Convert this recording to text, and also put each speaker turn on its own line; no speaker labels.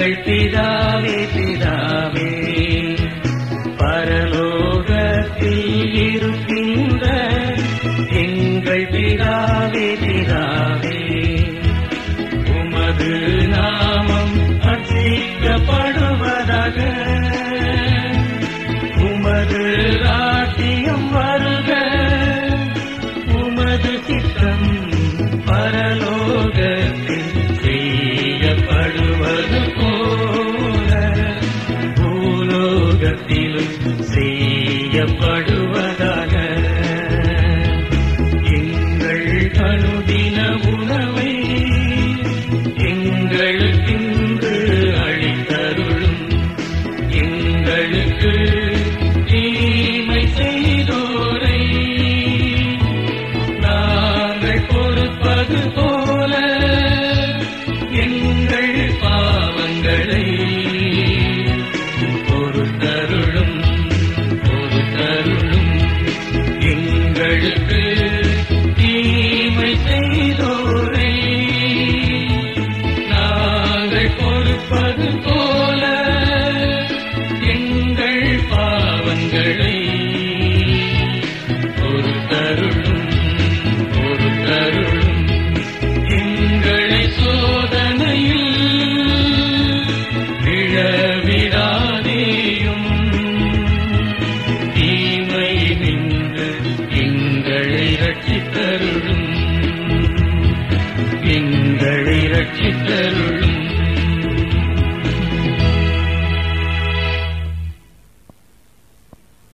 எங்கள் பிதாவே பிதாவே பரலோகத்தில் இருக்கின்ற எங்கள் பிதாவே பிதாவே உமது நாமம் அர்ச்சிக்கப்படுவதாக உமது ராட்டியம் வருக உமது சித்தம் பரலோகத்தில் செய்யப்படுவது போல பூலோகத்திலும் செய்யப்படுவதாக எங்கள் அனுதின உணவை எங்களுக்கென்று அளித்தருளும் எங்களுக்கு தீமை செய்தோரை நாங்கள் பொறுப்பது போல எங்கள் பாவங்களை பொறுத்தருளும் பொறுத்தருளும் எங்களுக்கு தீமை செய்தோரை நாங்கள் பொறுப்பது போல